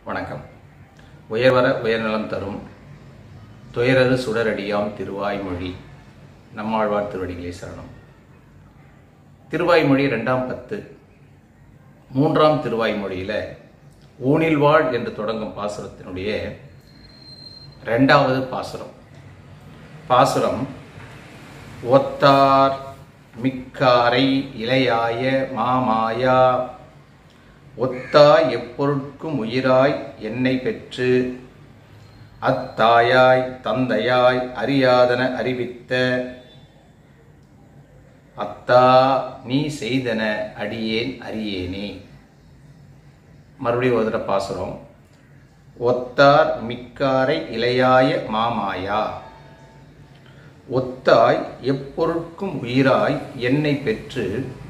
வணக்கம் உயர்வர உயர்நலம் தரும் துயரது சுடரடியாம் திருவாய்மொழி நம்மாழ்வார் திருவடிகளே சரணம் திருவாய்மொழி ரெண்டாம் பத்து மூன்றாம் திருவாய்மொழியில் ஊனில் வாழ் என்று தொடங்கும் பாசுரத்தினுடைய ரெண்டாவது பாசுரம் பாசுரம் ஒத்தார் மிக்காரை இளையாய மாமாயா ஒத்தாய் எப்பொருட்கும் உயிராய் என்னை பெற்று அத்தாயாய் தந்தையாய் அறியாதன அறிவித்த அத்தா நீ செய்தன அடியேன் அறியேனே மறுபடியும் ஒரு தடவை பாசுரம் ஒத்தார் மிக்காரை இளையாய மாமாயா ஒத்தாய் எப்பொருட்கும் உயிராய் என்னை பெற்று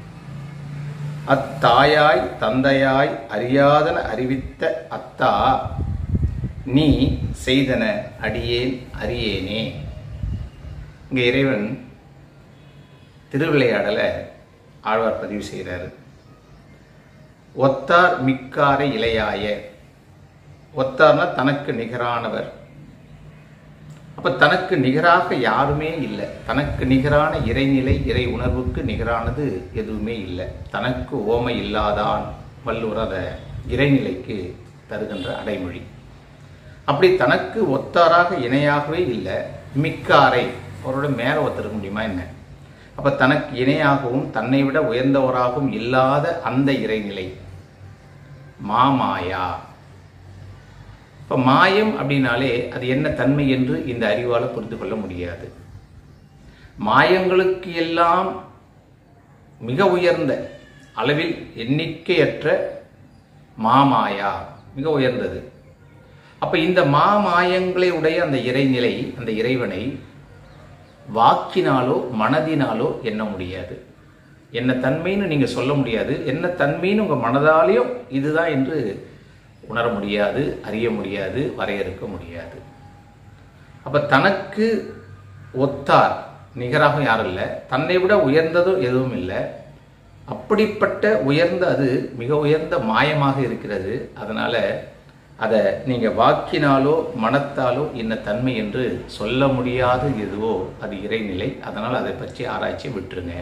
அத்தாயாய் தந்தையாய் அறியாதன அறிவித்த அத்தா நீ செய்தன அடியேன் அறியேனே இங்க இறைவன் திருவிளையாடலை ஆழ்வார் பதிவு செய்கிறாரு ஒத்தார் மிக்காரை இளையாய ஒத்தார்னா தனக்கு நிகரானவர் அப்ப தனக்கு நிகராக யாருமே இல்லை தனக்கு நிகரான இறைநிலை இறை உணர்வுக்கு நிகரானது எதுவுமே இல்லை தனக்கு ஓமை இல்லாதான் வள்ளுவர் அதை இறைநிலைக்கு தருகின்ற அடைமொழி அப்படி தனக்கு ஒத்தாராக இணையாகவே இல்லை மிக்காரை அவரோட மேல ஒத்திருக்க முடியுமா என்ன அப்ப தனக்கு இணையாகவும் தன்னை விட உயர்ந்தவராகவும் இல்லாத அந்த இறைநிலை மாமாயா இப்போ மாயம் அப்படின்னாலே அது என்ன தன்மை என்று இந்த அறிவால் புரிந்து கொள்ள முடியாது மாயங்களுக்கு எல்லாம் மிக உயர்ந்த அளவில் எண்ணிக்கையற்ற மாமாயா மிக உயர்ந்தது அப்ப இந்த மாமாயங்களை உடைய அந்த இறைநிலை அந்த இறைவனை வாக்கினாலோ மனதினாலோ எண்ண முடியாது என்ன தன்மைன்னு நீங்க சொல்ல முடியாது என்ன தன்மைன்னு உங்க மனதாலேயும் இதுதான் என்று உணர முடியாது அறிய முடியாது வரையறுக்க முடியாது அப்ப தனக்கு ஒத்தார் நிகராக யாரும் இல்லை தன்னை விட உயர்ந்ததும் எதுவும் இல்லை அப்படிப்பட்ட உயர்ந்த அது மிக உயர்ந்த மாயமாக இருக்கிறது அதனால அதை நீங்க வாக்கினாலோ மனத்தாலோ என்ன தன்மை என்று சொல்ல முடியாத எதுவோ அது இறைநிலை அதனால் அதை பற்றி ஆராய்ச்சி விட்டுருங்க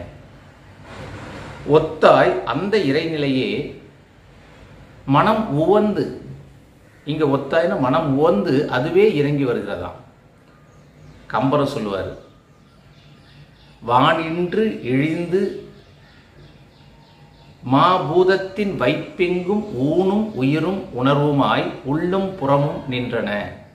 ஒத்தாய் அந்த இறைநிலையே மனம் உவந்து இங்க ஒத்தாயின மனம் உவந்து அதுவே இறங்கி வருகிறதாம் கம்பரம் சொல்லுவார் வானின்று இழிந்து மாபூதத்தின் வைப்பெங்கும் ஊனும் உயிரும் உணர்வுமாய் உள்ளும் புறமும் நின்றன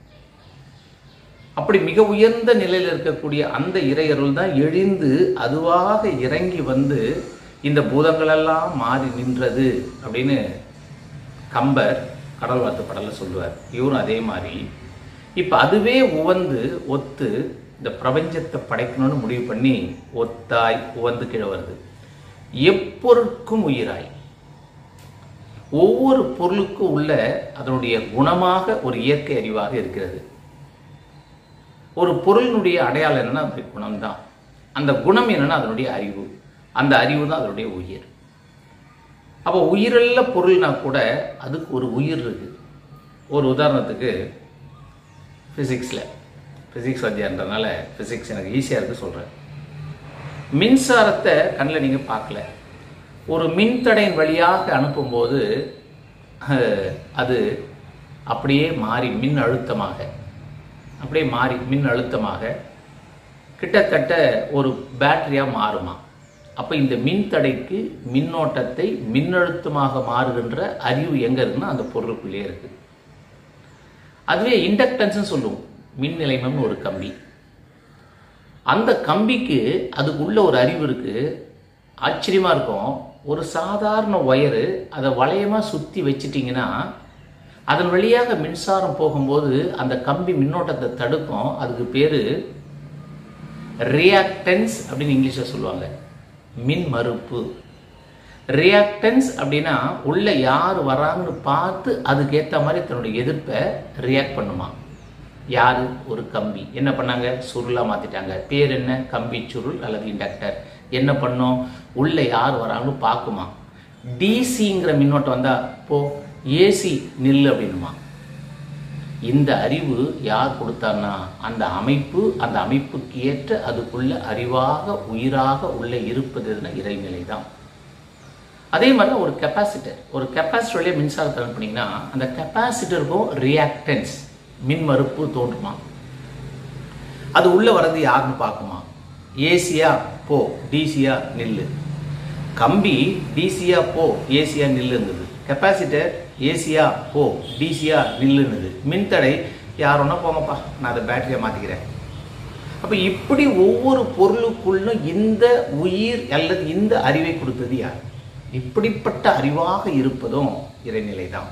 அப்படி மிக உயர்ந்த நிலையில் இருக்கக்கூடிய அந்த இறையருள் தான் எழுந்து அதுவாக இறங்கி வந்து இந்த பூதங்களெல்லாம் மாறி நின்றது அப்படின்னு கம்பர் கடல் வார்த்து படல சொல்லுவார் இவரும் அதே மாதிரி இப்போ அதுவே உவந்து ஒத்து இந்த பிரபஞ்சத்தை படைக்கணும்னு முடிவு பண்ணி ஒத்தாய் உவந்து கீழே வருது எப்பொருட்கும் உயிராய் ஒவ்வொரு பொருளுக்கும் உள்ள அதனுடைய குணமாக ஒரு இயற்கை அறிவாக இருக்கிறது ஒரு பொருளினுடைய அடையாளம் என்னன்னா அதனுடைய குணம்தான் அந்த குணம் என்னன்னா அதனுடைய அறிவு அந்த அறிவு தான் அதனுடைய உயிர் அப்போ உயிரல்ல பொருள்னா கூட அதுக்கு ஒரு உயிர் இருக்கு ஒரு உதாரணத்துக்கு ஃபிசிக்ஸில் ஃபிசிக்ஸ் வத்தியான்றதுனால ஃபிசிக்ஸ் எனக்கு ஈஸியாக இருக்குது சொல்கிறேன் மின்சாரத்தை கண்ணில் நீங்கள் பார்க்கல ஒரு மின்தடையின் வழியாக அனுப்பும்போது அது அப்படியே மாறி மின் அழுத்தமாக அப்படியே மாறி மின் அழுத்தமாக கிட்டத்தட்ட ஒரு பேட்டரியாக மாறுமா அப்போ இந்த மின்தடைக்கு மின்னோட்டத்தை மின்னழுத்தமாக மாறுகின்ற அறிவு எங்கே இருக்குன்னா அந்த பொருளுக்குள்ளே இருக்கு அதுவே இண்டக்டன்ஸ்னு சொல்லுவோம் மின் நிலைமம்னு ஒரு கம்பி அந்த கம்பிக்கு அதுக்குள்ள ஒரு அறிவு இருக்கு ஆச்சரியமா இருக்கும் ஒரு சாதாரண ஒயரு அதை வளையமாக சுற்றி வச்சிட்டிங்கன்னா அதன் வழியாக மின்சாரம் போகும்போது அந்த கம்பி மின்னோட்டத்தை தடுக்கும் அதுக்கு பேர் ரியாக்டன்ஸ் அப்படின்னு இங்கிலீஷில் சொல்லுவாங்க மின் மறுப்பு ரியாக்டன்ஸ் அப்படின்னா உள்ள யார் வராங்கன்னு பார்த்து அதுக்கேற்ற மாதிரி தன்னுடைய எதிர்ப்பை ரியாக்ட் பண்ணுமா யாரு ஒரு கம்பி என்ன பண்ணாங்க சுருளா மாத்திட்டாங்க பேர் என்ன கம்பி சுருள் அல்லது இண்டக்டர் என்ன பண்ணோம் உள்ள யார் வராங்கன்னு பார்க்குமா டிசிங்கிற மின்னோட்டம் வந்தா போ ஏசி நில்லு அப்படின்னுமா இந்த அறிவு யார் கொடுத்தான்னா அந்த அமைப்பு அந்த அமைப்புக்கு ஏற்ற அதுக்குள்ள அறிவாக உயிராக உள்ள இருப்பது எதுனா இறைநிலை தான் அதே மாதிரி தான் ஒரு கெப்பாசிட்டர் ஒரு கெப்பாசிட்டர் வழியாக மின்சாரத்தை ரன் பண்ணிங்கன்னா அந்த கெப்பாசிட்டருக்கும் ரியாக்டன்ஸ் மின் மறுப்பு தோன்றுமா அது உள்ள வர்றது யாருன்னு பார்க்குமா ஏசியா போ டிசியா நில்லு கம்பி டிசியா போ ஏசியா நில்லுங்குது கெப்பாசிட்டர் ஏசியா போ டிசியா நில்லுன்னுது மின்தடை யாரோன்னா போங்கப்பா நான் அதை பேட்டரியை மாற்றிக்கிறேன் அப்போ இப்படி ஒவ்வொரு பொருளுக்குள்ளும் இந்த உயிர் அல்லது இந்த அறிவை கொடுத்தது யார் இப்படிப்பட்ட அறிவாக இருப்பதும் இறைநிலை தான்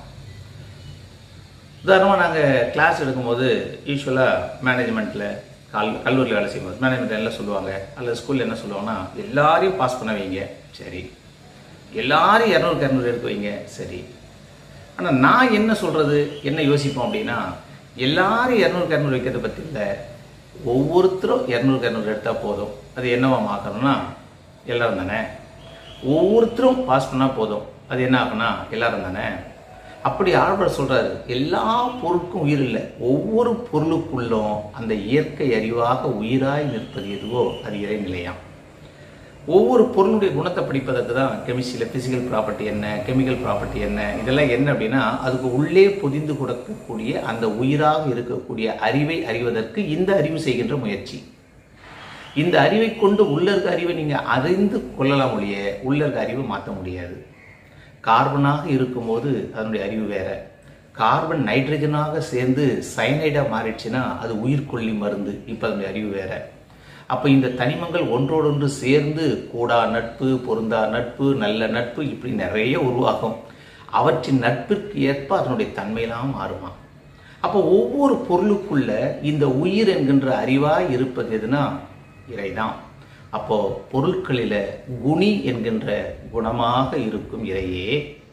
உதாரணமாக நாங்கள் கிளாஸ் எடுக்கும்போது யூஸ்வலாக மேனேஜ்மெண்ட்டில் கல் கல்லூரியில் வேலை செய்யும்போது மேனேஜ்மெண்ட் என்ன சொல்லுவாங்க அல்லது ஸ்கூலில் என்ன சொல்லுவாங்கன்னா எல்லாரையும் பாஸ் பண்ண வைங்க சரி எல்லாரும் இரநூறுக்கு இரநூறு எடுக்க வைங்க சரி ஆனால் நான் என்ன சொல்கிறது என்ன யோசிப்போம் அப்படின்னா எல்லாரும் இரநூறுக்கு இரநூறு வைக்கிறத பற்றி இல்லை ஒவ்வொருத்தரும் இரநூறுக்கு இரநூறு எடுத்தால் போதும் அது என்னவா மாற்றணும்னா எல்லாரும் தானே ஒவ்வொருத்தரும் பாஸ் பண்ணால் போதும் அது என்ன ஆகும்னா எல்லாரும் தானே அப்படி ஆழ்வார் சொல்றாரு எல்லா பொருளுக்கும் உயிர் இல்லை ஒவ்வொரு பொருளுக்குள்ளும் அந்த இயற்கை அறிவாக உயிராய் நிற்பது எதுவோ அது இறைநிலையாம் ஒவ்வொரு பொருளுடைய குணத்தை படிப்பதற்கு தான் கெமிஸ்ட்ரியில் ஃபிசிக்கல் ப்ராப்பர்ட்டி என்ன கெமிக்கல் ப்ராப்பர்ட்டி என்ன இதெல்லாம் என்ன அப்படின்னா அதுக்கு உள்ளே பொதிந்து கொடுக்கக்கூடிய அந்த உயிராக இருக்கக்கூடிய அறிவை அறிவதற்கு இந்த அறிவு செய்கின்ற முயற்சி இந்த அறிவை கொண்டு உள்ள இருக்க அறிவை நீங்கள் அறிந்து கொள்ளலாம் ஒழிய உள்ள இருக்க அறிவை மாற்ற முடியாது கார்பனாக இருக்கும்போது அதனுடைய அறிவு வேற கார்பன் நைட்ரஜனாக சேர்ந்து சயனைடாக மாறிடுச்சுன்னா அது உயிர்கொல்லி மருந்து இப்போ அதனுடைய அறிவு வேற அப்போ இந்த தனிமங்கள் ஒன்றோடொன்று சேர்ந்து கூடா நட்பு பொருந்தா நட்பு நல்ல நட்பு இப்படி நிறைய உருவாகும் அவற்றின் நட்பிற்கு ஏற்ப அதனுடைய தன்மையெல்லாம் மாறுமா அப்போ ஒவ்வொரு பொருளுக்குள்ள இந்த உயிர் என்கின்ற அறிவாய் இருப்பது எதுனா இறைதான் அப்போ பொருட்களில குணி என்கின்ற குணமாக இருக்கும் இறையே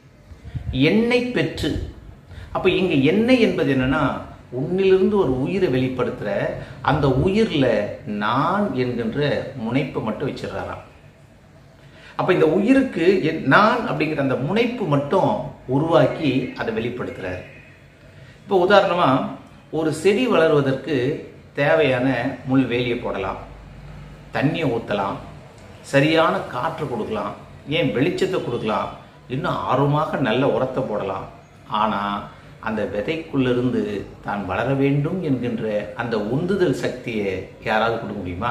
எண்ணெய் பெற்று அப்ப இங்க எண்ணெய் என்பது என்னன்னா உன்னிலிருந்து ஒரு உயிரை வெளிப்படுத்துற அந்த உயிர்ல நான் என்கின்ற முனைப்பை மட்டும் வச்சிடறாராம் அப்ப இந்த உயிருக்கு என்- நான் அப்படிங்கிற அந்த முனைப்பு மட்டும் உருவாக்கி அதை வெளிப்படுத்துறாரு இப்போ உதாரணமா ஒரு செடி வளருவதற்கு தேவையான முள் வேலியை போடலாம் தண்ணியை ஊற்றலாம் சரியான காற்று கொடுக்கலாம் ஏன் வெளிச்சத்தை கொடுக்கலாம் இன்னும் ஆர்வமாக நல்ல உரத்தை போடலாம் ஆனால் அந்த விதைக்குள்ளிருந்து தான் வளர வேண்டும் என்கின்ற அந்த உந்துதல் சக்தியை யாராவது கொடுக்க முடியுமா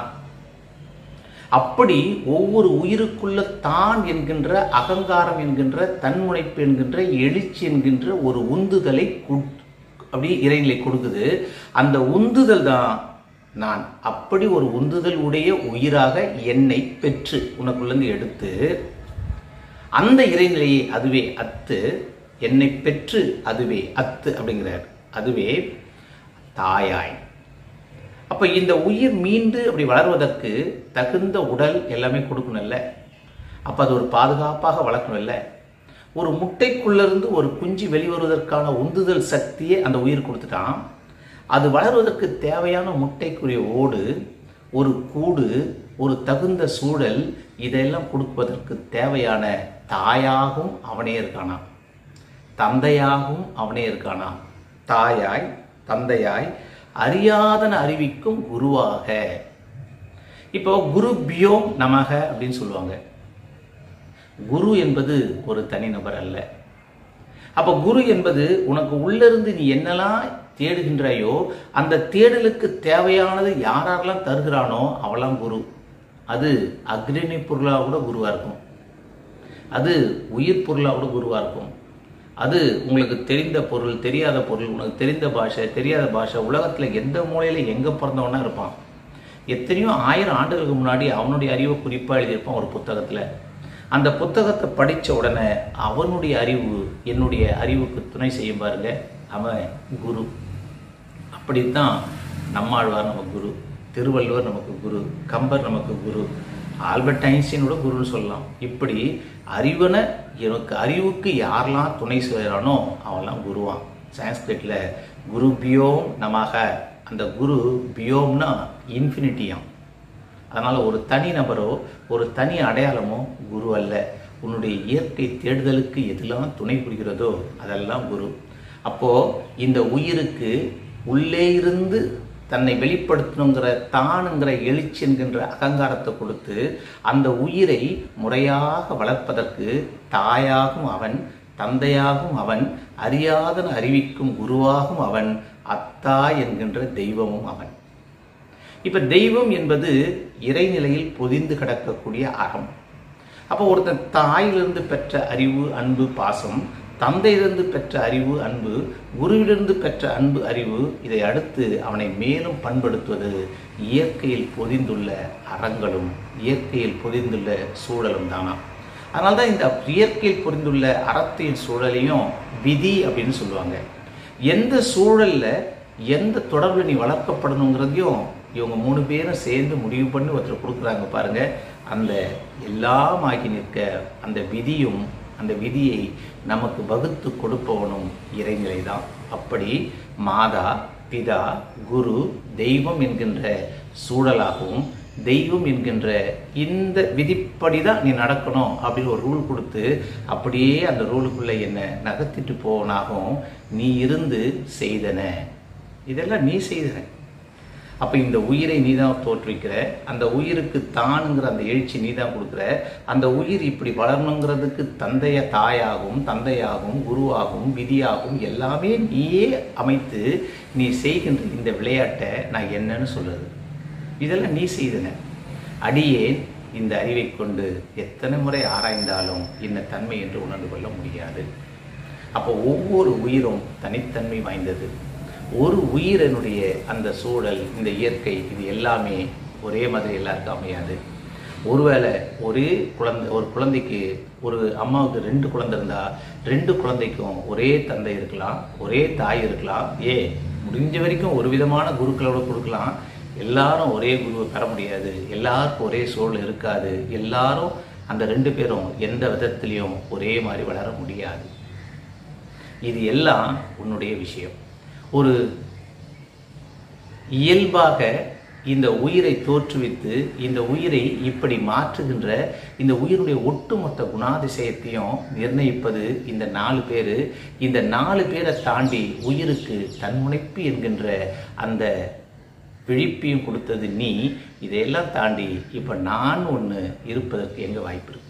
அப்படி ஒவ்வொரு உயிருக்குள்ள தான் என்கின்ற அகங்காரம் என்கின்ற தன்முனைப்பு என்கின்ற எழுச்சி என்கின்ற ஒரு உந்துதலை கு- அப்படி இறைநிலை கொடுக்குது அந்த உந்துதல் தான் நான் அப்படி ஒரு உந்துதல் உடைய உயிராக என்னை பெற்று உனக்குள்ளேருந்து எடுத்து அந்த இறைநிலையை அதுவே அத்து என்னை பெற்று அதுவே அத்து அப்படிங்கிறார் அதுவே தாயாய் அப்ப இந்த உயிர் மீண்டு அப்படி வளர்வதற்கு தகுந்த உடல் எல்லாமே கொடுக்கணும்ல அப்ப அது ஒரு பாதுகாப்பாக வளர்க்கணும்ல ஒரு முட்டைக்குள்ளிருந்து ஒரு குஞ்சு வெளிவருவதற்கான உந்துதல் சக்தியை அந்த உயிர் கொடுத்துட்டான் அது வளர்வதற்கு தேவையான முட்டைக்குரிய ஓடு ஒரு கூடு ஒரு தகுந்த சூழல் இதெல்லாம் கொடுப்பதற்கு தேவையான தாயாகவும் அவனே இருக்கானாம் தந்தையாகவும் அவனே இருக்கானாம் தாயாய் தந்தையாய் அறியாதன அறிவிக்கும் குருவாக இப்போ குரு பியோம் நமக அப்படின்னு சொல்லுவாங்க குரு என்பது ஒரு தனிநபர் அல்ல அப்ப குரு என்பது உனக்கு உள்ளிருந்து நீ என்னெல்லாம் தேடுகின்றாயோ அந்த தேடலுக்கு தேவையானது யாரெல்லாம் தருகிறானோ அவெல்லாம் குரு அது அக்னி பொருளாக கூட குருவா இருக்கும் அது உயிர் பொருளாக கூட குருவா இருக்கும் அது உங்களுக்கு தெரிந்த பொருள் தெரியாத பொருள் உனக்கு தெரிந்த பாஷை தெரியாத பாஷை உலகத்துல எந்த மூலையில எங்க பிறந்தவனா இருப்பான் எத்தனையோ ஆயிரம் ஆண்டுகளுக்கு முன்னாடி அவனுடைய அறிவை குறிப்பா எழுதியிருப்பான் ஒரு புத்தகத்துல அந்த புத்தகத்தை படிச்ச உடனே அவனுடைய அறிவு என்னுடைய அறிவுக்கு துணை செய்யும் பாருங்க அவன் குரு அப்படித்தான் நம்மாழ்வார் நமக்கு குரு திருவள்ளுவர் நமக்கு குரு கம்பர் நமக்கு குரு ஆல்பர்ட் ஐன்ஸ்டீனோட குருன்னு சொல்லலாம் இப்படி அறிவனை எனக்கு அறிவுக்கு யாரெல்லாம் துணை செய்கிறானோ அவன்லாம் குருவான் சான்ஸ்கிரிட்ல குரு பியோம் நமக அந்த குரு பியோம்னா இன்ஃபினிட்டியாம் அதனால ஒரு தனி நபரோ ஒரு தனி அடையாளமோ குரு அல்ல உன்னுடைய இயற்கை தேடுதலுக்கு எதெல்லாம் துணை புரிகிறதோ அதெல்லாம் குரு அப்போ இந்த உயிருக்கு உள்ளே இருந்து தன்னை வெளிப்படுத்தணுங்கிற தானுங்கிற எழுச்சி என்கின்ற அகங்காரத்தை கொடுத்து அந்த உயிரை முறையாக வளர்ப்பதற்கு தாயாகும் அவன் தந்தையாகும் அவன் அறியாதன அறிவிக்கும் குருவாகும் அவன் அத்தா என்கின்ற தெய்வமும் அவன் இப்ப தெய்வம் என்பது இறைநிலையில் பொதிந்து கிடக்கக்கூடிய அறம் அப்போ ஒருத்தன் தாயிலிருந்து பெற்ற அறிவு அன்பு பாசம் தந்தையிலிருந்து பெற்ற அறிவு அன்பு குருவிலிருந்து பெற்ற அன்பு அறிவு இதை அடுத்து அவனை மேலும் பண்படுத்துவது இயற்கையில் பொதிந்துள்ள அறங்களும் இயற்கையில் பொதிந்துள்ள சூழலும் தானா அதனால தான் இந்த இயற்கையில் பொதிந்துள்ள அறத்தின் சூழலையும் விதி அப்படின்னு சொல்லுவாங்க எந்த சூழல்ல எந்த தொடர்பு நீ வளர்க்கப்படணுங்கிறதையும் இவங்க மூணு பேரும் சேர்ந்து முடிவு பண்ணி ஒருத்தர் கொடுக்குறாங்க பாருங்க அந்த எல்லாம் ஆகி நிற்க அந்த விதியும் அந்த விதியை நமக்கு வகுத்து கொடுப்பவனும் இறைநிலை தான் அப்படி மாதா பிதா குரு தெய்வம் என்கின்ற சூழலாகவும் தெய்வம் என்கின்ற இந்த விதிப்படி தான் நீ நடக்கணும் அப்படின்னு ஒரு ரூல் கொடுத்து அப்படியே அந்த ரூலுக்குள்ள என்ன நகர்த்திட்டு போவனாகவும் நீ இருந்து செய்தன இதெல்லாம் நீ செய்தன அப்போ இந்த உயிரை நீ தான் தோற்றுவிக்கிற அந்த உயிருக்கு தானுங்கிற அந்த எழுச்சி நீ தான் கொடுக்குற அந்த உயிர் இப்படி வளரணுங்கிறதுக்கு தந்தைய தாயாகவும் தந்தையாகவும் குருவாகவும் விதியாகவும் எல்லாமே நீயே அமைத்து நீ செய்கின்ற இந்த விளையாட்டை நான் என்னன்னு சொல்றது இதெல்லாம் நீ செய்தன அடியேன் இந்த அறிவை கொண்டு எத்தனை முறை ஆராய்ந்தாலும் என்ன தன்மை என்று உணர்ந்து கொள்ள முடியாது அப்போ ஒவ்வொரு உயிரும் தனித்தன்மை வாய்ந்தது ஒரு உயிரினுடைய அந்த சூழல் இந்த இயற்கை இது எல்லாமே ஒரே மாதிரி எல்லாருக்கும் அமையாது ஒருவேளை ஒரே குழந்தை ஒரு குழந்தைக்கு ஒரு அம்மாவுக்கு ரெண்டு குழந்தை இருந்தா ரெண்டு குழந்தைக்கும் ஒரே தந்தை இருக்கலாம் ஒரே தாய் இருக்கலாம் ஏ முடிஞ்ச வரைக்கும் ஒரு விதமான குருக்களோட கொடுக்கலாம் எல்லாரும் ஒரே குருவை பெற முடியாது எல்லாருக்கும் ஒரே சூழல் இருக்காது எல்லாரும் அந்த ரெண்டு பேரும் எந்த விதத்திலையும் ஒரே மாதிரி வளர முடியாது இது எல்லாம் உன்னுடைய விஷயம் ஒரு இயல்பாக இந்த உயிரை தோற்றுவித்து இந்த உயிரை இப்படி மாற்றுகின்ற இந்த உயிருடைய ஒட்டுமொத்த குணாதிசயத்தையும் நிர்ணயிப்பது இந்த நாலு பேர் இந்த நாலு பேரை தாண்டி உயிருக்கு தன்முனைப்பு என்கின்ற அந்த விழிப்பையும் கொடுத்தது நீ இதையெல்லாம் தாண்டி இப்போ நான் ஒன்று இருப்பதற்கு எங்கே வாய்ப்பு இருக்கு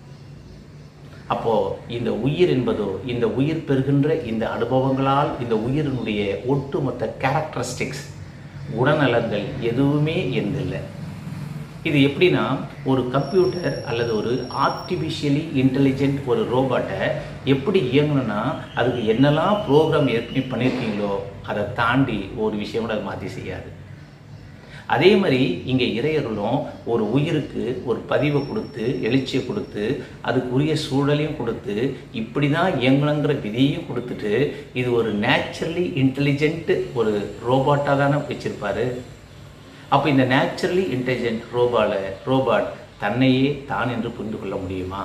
அப்போ இந்த உயிர் என்பதோ இந்த உயிர் பெறுகின்ற இந்த அனுபவங்களால் இந்த உயிரினுடைய ஒட்டுமொத்த கேரக்டரிஸ்டிக்ஸ் குணநலங்கள் எதுவுமே எந்தில்லை இது எப்படின்னா ஒரு கம்ப்யூட்டர் அல்லது ஒரு ஆர்டிஃபிஷியலி இன்டெலிஜென்ட் ஒரு ரோபோட்டை எப்படி இயங்கணும்னா அதுக்கு என்னெல்லாம் ப்ரோக்ராம் ஏற்கனவே பண்ணியிருக்கீங்களோ அதை தாண்டி ஒரு விஷயம் கூட அது மாற்றி செய்யாது அதே மாதிரி இங்கே இறையர்களும் ஒரு உயிருக்கு ஒரு பதிவை கொடுத்து எழுச்சியை கொடுத்து அதுக்குரிய சூழலையும் கொடுத்து இப்படி தான் இயங்கணுங்கிற விதியையும் கொடுத்துட்டு இது ஒரு நேச்சுரலி இன்டெலிஜென்ட் ஒரு ரோபாட்டாக தானே வச்சிருப்பாரு அப்போ இந்த நேச்சுரலி இன்டெலிஜென்ட் ரோபால ரோபாட் தன்னையே தான் என்று புரிந்து கொள்ள முடியுமா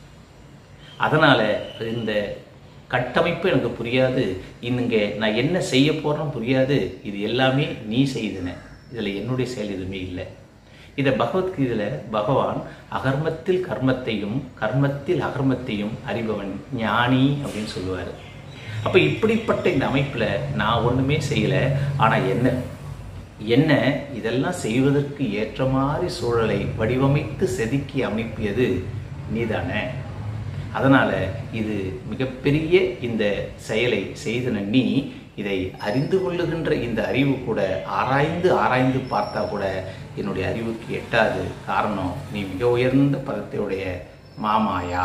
அதனால் இந்த கட்டமைப்பு எனக்கு புரியாது இங்கே நான் என்ன செய்ய போகிறேன்னு புரியாது இது எல்லாமே நீ செய்தன இதில் என்னுடைய செயல் எதுவுமே இல்லை இதை பகவத்கீதையில் பகவான் அகர்மத்தில் கர்மத்தையும் கர்மத்தில் அகர்மத்தையும் அறிபவன் ஞானி அப்படின்னு சொல்லுவார் அப்போ இப்படிப்பட்ட இந்த அமைப்பில் நான் ஒன்றுமே செய்யலை ஆனால் என்ன என்ன இதெல்லாம் செய்வதற்கு ஏற்ற மாதிரி சூழலை வடிவமைத்து செதுக்கி அமைப்பியது நீதானே அதனால் இது மிகப்பெரிய இந்த செயலை செய்தன நீ இதை அறிந்து கொள்ளுகின்ற இந்த அறிவு கூட ஆராய்ந்து ஆராய்ந்து பார்த்தா கூட என்னுடைய அறிவுக்கு எட்டாது காரணம் நீ மிக உயர்ந்த பதத்தையுடைய மாமாயா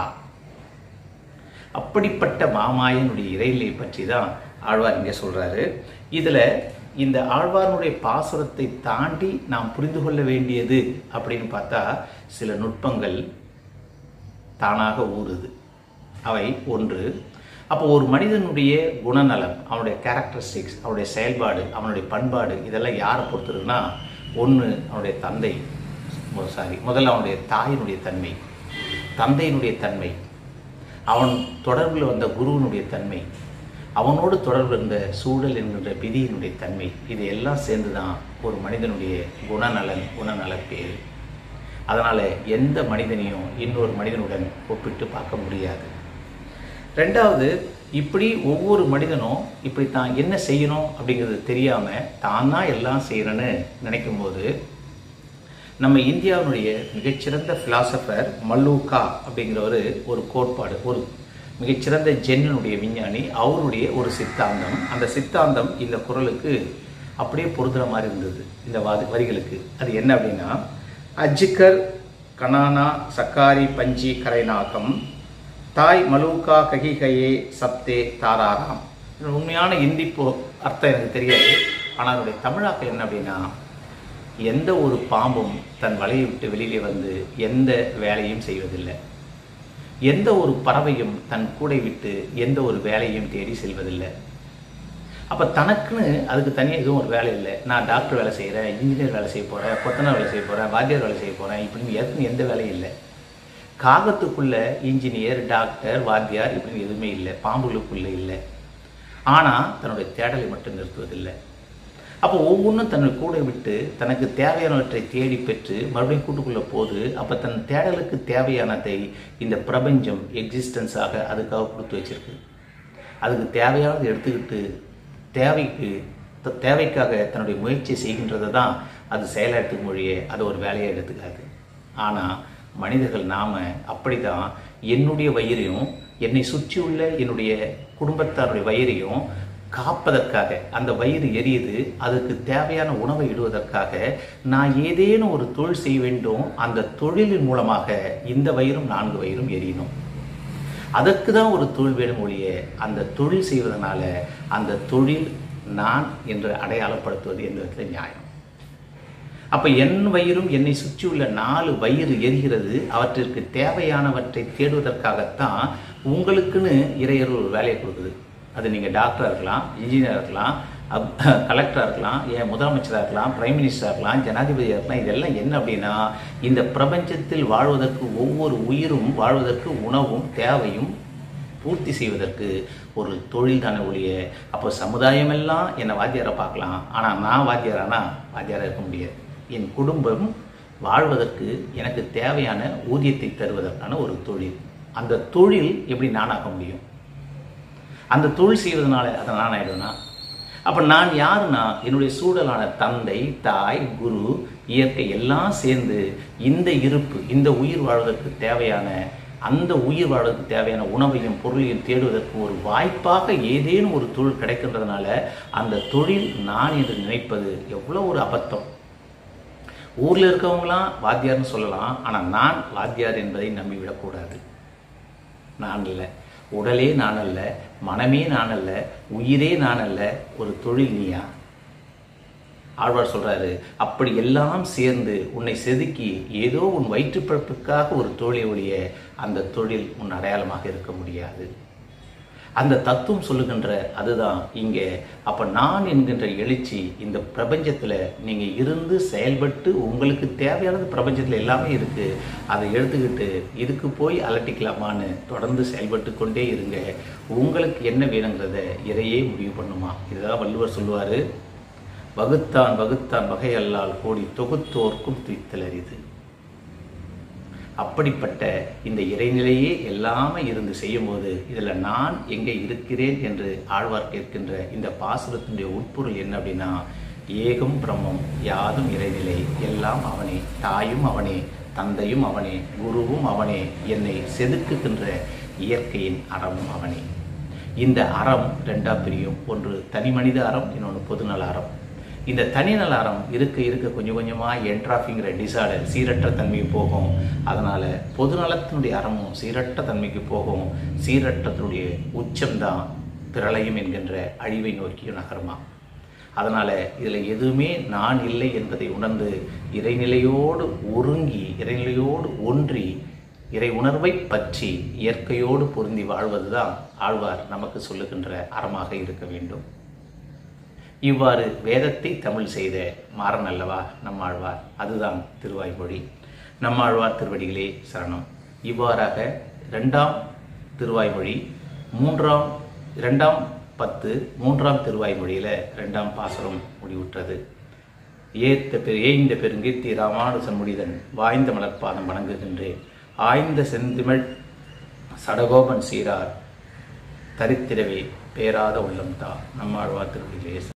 அப்படிப்பட்ட மாமாயனுடைய இறைநிலை பற்றி தான் ஆழ்வார் இங்கே சொல்றாரு இதுல இந்த ஆழ்வாருடைய பாசுரத்தை தாண்டி நாம் புரிந்து கொள்ள வேண்டியது அப்படின்னு பார்த்தா சில நுட்பங்கள் தானாக ஊறுது அவை ஒன்று அப்போ ஒரு மனிதனுடைய குணநலம் அவனுடைய கேரக்டரிஸ்டிக்ஸ் அவனுடைய செயல்பாடு அவனுடைய பண்பாடு இதெல்லாம் யாரை பொறுத்திருக்குன்னா ஒன்று அவனுடைய தந்தை சாரி முதல்ல அவனுடைய தாயினுடைய தன்மை தந்தையினுடைய தன்மை அவன் தொடர்பில் வந்த குருவினுடைய தன்மை அவனோடு தொடர்பு இருந்த சூழல் என்கின்ற விதியினுடைய தன்மை இது எல்லாம் சேர்ந்து தான் ஒரு மனிதனுடைய குணநலன் குணநல பேர் அதனால் எந்த மனிதனையும் இன்னொரு மனிதனுடன் ஒப்பிட்டு பார்க்க முடியாது ரெண்டாவது இப்படி ஒவ்வொரு மனிதனும் இப்படி தான் என்ன செய்யணும் அப்படிங்கிறது தெரியாமல் தான் தான் எல்லாம் செய்கிறேன்னு நினைக்கும்போது நம்ம இந்தியாவினுடைய மிகச்சிறந்த ஃபிலாசபர் மல்லூகா அப்படிங்கிறவர் ஒரு கோட்பாடு ஒரு மிகச்சிறந்த ஜென்னுடைய விஞ்ஞானி அவருடைய ஒரு சித்தாந்தம் அந்த சித்தாந்தம் இந்த குரலுக்கு அப்படியே பொருந்துற மாதிரி இருந்தது இந்த வாதி வரிகளுக்கு அது என்ன அப்படின்னா அஜிக்கர் கனானா சக்காரி பஞ்சி கரைநாகம் தாய் மலூகா ககிகையே சப்தே தாராராம் இது உண்மையான இந்தி போ அர்த்தம் எனக்கு தெரியாது ஆனால் அதனுடைய தமிழாக்கம் என்ன அப்படின்னா எந்த ஒரு பாம்பும் தன் வலையை விட்டு வெளியிலே வந்து எந்த வேலையும் செய்வதில்லை எந்த ஒரு பறவையும் தன் கூடை விட்டு எந்த ஒரு வேலையும் தேடி செல்வதில்லை அப்போ தனக்குன்னு அதுக்கு தனியாக எதுவும் ஒரு வேலை இல்லை நான் டாக்டர் வேலை செய்கிறேன் இன்ஜினியர் வேலை செய்ய போகிறேன் கொத்தனார் வேலை செய்ய போகிறேன் வாத்தியார் வேலை செய்ய போகிறேன் இப்படின்னு எதுவும் எந்த வேலையும் இல்லை காகத்துக்குள்ள இன்ஜினியர் டாக்டர் வாத்தியார் இப்படின்னு எதுவுமே இல்லை பாம்புகளுக்குள்ள இல்லை ஆனால் தன்னுடைய தேடலை மட்டும் நிறுத்துவதில்லை அப்போ ஒவ்வொன்றும் தன்னுடைய கூட விட்டு தனக்கு தேவையானவற்றை தேடி பெற்று மறுபடியும் கூட்டுக்குள்ளே போகுது அப்போ தன் தேடலுக்கு தேவையானதை இந்த பிரபஞ்சம் எக்ஸிஸ்டன்ஸாக அதுக்காக கொடுத்து வச்சிருக்கு அதுக்கு தேவையானதை எடுத்துக்கிட்டு தேவைக்கு த- தேவைக்காக தன்னுடைய முயற்சி செய்கின்றது தான் அது செயலாற்றுக்கு மொழியே அது ஒரு வேலையை எடுத்துக்காது ஆனால் மனிதர்கள் நாம அப்படிதான் என்னுடைய வயிறையும் என்னை சுற்றியுள்ள என்னுடைய குடும்பத்தாருடைய வயிறையும் காப்பதற்காக அந்த வயிறு எரியுது அதுக்கு தேவையான உணவை இடுவதற்காக நான் ஏதேனும் ஒரு தொழில் செய்ய வேண்டும் அந்த தொழிலின் மூலமாக இந்த வயிறும் நான்கு வயிறும் எரியணும் அதற்கு தான் ஒரு தொழில் வேணும் ஒழிய அந்த தொழில் செய்வதனால அந்த தொழில் நான் என்று அடையாளப்படுத்துவது எந்த விதத்தில் நியாயம் அப்ப என் வயிறும் என்னை சுற்றியுள்ள நாலு வயிறு எரிகிறது அவற்றிற்கு தேவையானவற்றை தேடுவதற்காகத்தான் உங்களுக்குன்னு இறையர் ஒரு வேலையை கொடுக்குது அது நீங்க டாக்டரா இருக்கலாம் இன்ஜினியரா இருக்கலாம் கலெக்டராக இருக்கலாம் ஏன் முதலமைச்சராக இருக்கலாம் பிரைம் மினிஸ்டராக இருக்கலாம் ஜனாதிபதியாக இருக்கலாம் இதெல்லாம் என்ன அப்படின்னா இந்த பிரபஞ்சத்தில் வாழ்வதற்கு ஒவ்வொரு உயிரும் வாழ்வதற்கு உணவும் தேவையும் பூர்த்தி செய்வதற்கு ஒரு தொழில் தானே ஒழிய அப்போ சமுதாயமெல்லாம் என்னை வாத்தியாரை பார்க்கலாம் ஆனால் நான் வாத்தியாரானா வாத்தியாராக இருக்க முடியாது என் குடும்பம் வாழ்வதற்கு எனக்கு தேவையான ஊதியத்தை தருவதற்கான ஒரு தொழில் அந்த தொழில் எப்படி நானாக்க முடியும் அந்த தொழில் செய்வதனால அதை நான் ஆயிடுவேனா அப்போ நான் யாருன்னா என்னுடைய சூழலான தந்தை தாய் குரு இயற்கை எல்லாம் சேர்ந்து இந்த இருப்பு இந்த உயிர் வாழ்வதற்கு தேவையான அந்த உயிர் வாழ்வதற்கு தேவையான உணவையும் பொருளையும் தேடுவதற்கு ஒரு வாய்ப்பாக ஏதேனும் ஒரு தொழில் கிடைக்கின்றதுனால அந்த தொழில் நான் என்று நினைப்பது எவ்வளோ ஒரு அபத்தம் ஊரில் இருக்கவங்களாம் வாத்தியார்னு சொல்லலாம் ஆனால் நான் வாத்தியார் என்பதை நம்பிவிடக்கூடாது நான் இல்லை உடலே நான் அல்ல மனமே நான் அல்ல உயிரே நான் அல்ல ஒரு தொழில் நீயா ஆழ்வார் சொல்றாரு அப்படி எல்லாம் சேர்ந்து உன்னை செதுக்கி ஏதோ உன் வயிற்றுப்பிழப்புக்காக ஒரு தொழிலை ஒழிய அந்த தொழில் உன் அடையாளமாக இருக்க முடியாது அந்த தத்துவம் சொல்லுகின்ற அதுதான் இங்கே அப்ப நான் என்கின்ற எழுச்சி இந்த பிரபஞ்சத்துல நீங்க இருந்து செயல்பட்டு உங்களுக்கு தேவையானது பிரபஞ்சத்துல எல்லாமே இருக்கு அதை எடுத்துக்கிட்டு இதுக்கு போய் அலட்டிக்கலாமான்னு தொடர்ந்து செயல்பட்டு கொண்டே இருங்க உங்களுக்கு என்ன வேணுங்கிறத இறையே முடிவு பண்ணுமா இதுதான் வள்ளுவர் சொல்லுவாரு வகுத்தான் வகுத்தான் வகையல்லால் கோடி தொகுத்தோர்க்கும் துய்த்தல் அரிது அப்படிப்பட்ட இந்த இறைநிலையே எல்லாமே இருந்து செய்யும்போது இதில் நான் எங்கே இருக்கிறேன் என்று ஆழ்வார் கேட்கின்ற இந்த பாசுரத்தினுடைய உட்பொருள் என்ன அப்படின்னா ஏகம் பிரம்மம் யாதும் இறைநிலை எல்லாம் அவனே தாயும் அவனே தந்தையும் அவனே குருவும் அவனே என்னை செதுக்குகின்ற இயற்கையின் அறமும் அவனே இந்த அறம் ரெண்டா பிரியும் ஒன்று தனி மனித அறம் இன்னொன்று பொதுநல அறம் இந்த தனிநல அறம் இருக்க இருக்க கொஞ்சம் கொஞ்சமாக என்ட்ராஃபிங்கிற டிசார்டர் சீரற்ற தன்மைக்கு போகும் அதனால் பொதுநலத்தினுடைய அறமும் சீரற்ற தன்மைக்கு போகும் சீரற்றத்தினுடைய உச்சம்தான் பிரளயம் என்கின்ற அழிவை நோக்கிய நகரமா அதனால் இதில் எதுவுமே நான் இல்லை என்பதை உணர்ந்து இறைநிலையோடு ஒருங்கி இறைநிலையோடு ஒன்றி இறை உணர்வை பற்றி இயற்கையோடு பொருந்தி வாழ்வதுதான் ஆழ்வார் நமக்கு சொல்லுகின்ற அறமாக இருக்க வேண்டும் இவ்வாறு வேதத்தை தமிழ் செய்த மாறன் அல்லவா நம்மாழ்வார் அதுதான் திருவாய்மொழி நம்மாழ்வார் திருவடிகளே சரணம் இவ்வாறாக இரண்டாம் திருவாய்மொழி மூன்றாம் இரண்டாம் பத்து மூன்றாம் திருவாய்மொழியில இரண்டாம் பாசுரம் முடிவுற்றது ஏத்த பெரு ஏய்ந்த பெருங்கீர்த்தி ராமானுசன் முடிதன் வாய்ந்த மலர்பாதம் வணங்குகின்றேன் ஆய்ந்த செந்திமிழ் சடகோபன் சீரார் தரித்திரவே பேராத உள்ளம் தான் நம்மாழ்வார் திருவடிகளே